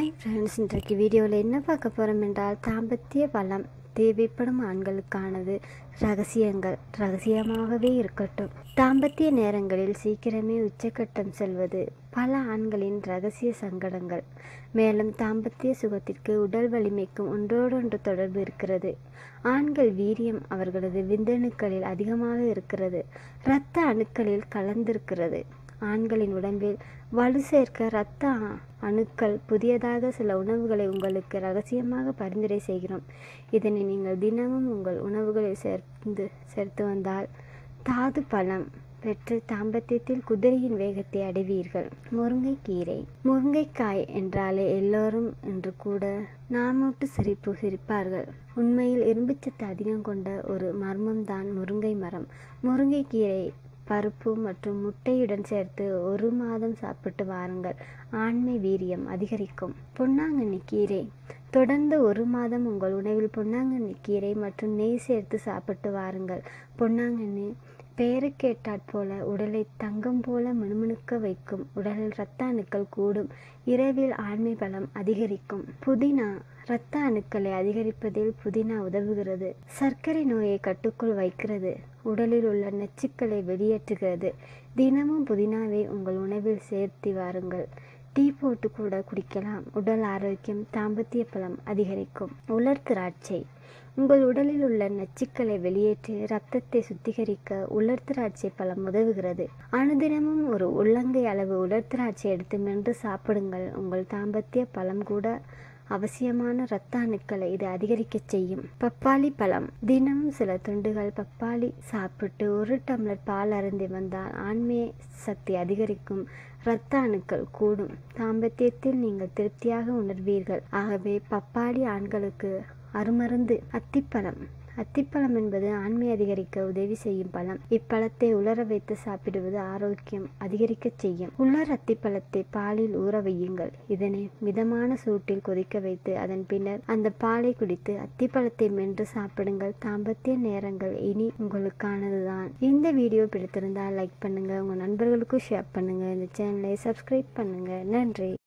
hi friends இன்றைக்கு வீடியோவில் என்ன பார்க்க போகிறோம் என்றால் தாம்பத்திய பலம் தேவைப்படும் ஆண்களுக்கானது ரகசியங்கள் ரகசியமாகவே இருக்கட்டும் தாம்பத்திய நேரங்களில் சீக்கிரமே உச்சக்கட்டம் செல்வது பல ஆண்களின் ரகசிய சங்கடங்கள் மேலும் தாம்பத்திய சுகத்திற்கு உடல் வலிமைக்கும் ஒன்றோடொன்று தொடர்பு இருக்கிறது ஆண்கள் வீரியம் அவர்களது விந்தணுக்களில் அதிகமாக இருக்கிறது இரத்த அணுக்களில் கலந்திருக்கிறது ஆண்களின் உடம்பில் வலு சேர்க்க இரத்த அ- அணுக்கள் புதியதாக சில உணவுகளை உங்களுக்கு ரகசியமாக பரிந்துரை செய்கிறோம் இதனை நீங்கள் தினமும் உங்கள் உணவுகளில் சேர்ந்து சேர்த்து வந்தால் தாது பலம் பெற்று தாம்பத்தியத்தில் குதிரையின் வேகத்தை அடைவீர்கள் முருங்கைக்கீரை முருங்கைக்காய் என்றாலே எல்லோரும் என்று கூட நாமூட்டு சிரிப்பு சிரிப்பார்கள் உண்மையில் இரும்புச்சத்து அதிகம் கொண்ட ஒரு மர்மம்தான் முருங்கை மரம் முருங்கைக்கீரை பருப்பு மற்றும் முட்டையுடன் சேர்த்து ஒரு மாதம் சாப்பிட்டு வாருங்கள் ஆண்மை வீரியம் அதிகரிக்கும் பொன்னாங்கண்ணி கீரை தொடர்ந்து ஒரு மாதம் உங்கள் உணவில் பொன்னாங்கண்ணி கீரை மற்றும் நெய் சேர்த்து சாப்பிட்டு வாருங்கள் பொன்னாங்கண்ணி பெயருக்கேட்டாற் போல உடலை தங்கம் போல மினுமினுக்க வைக்கும் உடலில் இரத்த அணுக்கள் கூடும் இரவில் ஆண்மை பலம் அதிகரிக்கும் புதினா இரத்த அணுக்களை அதிகரிப்பதில் புதினா உதவுகிறது சர்க்கரை நோயை கட்டுக்குள் வைக்கிறது உடலில் உள்ள நச்சுக்களை வெளியேற்றுகிறது தினமும் புதினாவை உங்கள் உணவில் சேர்த்து வாருங்கள் டீ போட்டு கூட குடிக்கலாம் உடல் ஆரோக்கியம் தாம்பத்திய பலம் அதிகரிக்கும் உலர் திராட்சை உங்கள் உடலில் உள்ள நச்சுக்களை வெளியேற்றி இரத்தத்தை சுத்திகரிக்க உலர் திராட்சை பழம் உதவுகிறது அனுதினமும் ஒரு உள்ளங்கை அளவு உலர் திராட்சை எடுத்து மென்று சாப்பிடுங்கள் உங்கள் தாம்பத்திய பலம் கூட அவசியமான இரத்த அணுக்களை இது அதிகரிக்கச் செய்யும் பப்பாளி பழம் தினமும் சில துண்டுகள் பப்பாளி சாப்பிட்டு ஒரு டம்ளர் பால் அருந்தி வந்தால் ஆண்மைய சக்தி அதிகரிக்கும் இரத்த அணுக்கள் கூடும் தாம்பத்தியத்தில் நீங்கள் திருப்தியாக உணர்வீர்கள் ஆகவே பப்பாளி ஆண்களுக்கு அருமருந்து அத்திப்பழம் அத்திப்பழம் என்பது ஆண்மை அதிகரிக்க உதவி செய்யும் பழம் இப்பழத்தை உலர வைத்து சாப்பிடுவது ஆரோக்கியம் அதிகரிக்கச் செய்யும் உலர் அத்திப்பழத்தை பாலில் ஊற வையுங்கள் இதனை மிதமான சூட்டில் கொதிக்க வைத்து அதன் பின்னர் அந்த பாலை குடித்து அத்திப்பழத்தை மென்று சாப்பிடுங்கள் தாம்பத்திய நேரங்கள் இனி உங்களுக்கானதுதான் இந்த வீடியோ பிடித்திருந்தால் லைக் பண்ணுங்க உங்க நண்பர்களுக்கும் ஷேர் பண்ணுங்க இந்த சேனலை சப்ஸ்கிரைப் பண்ணுங்க நன்றி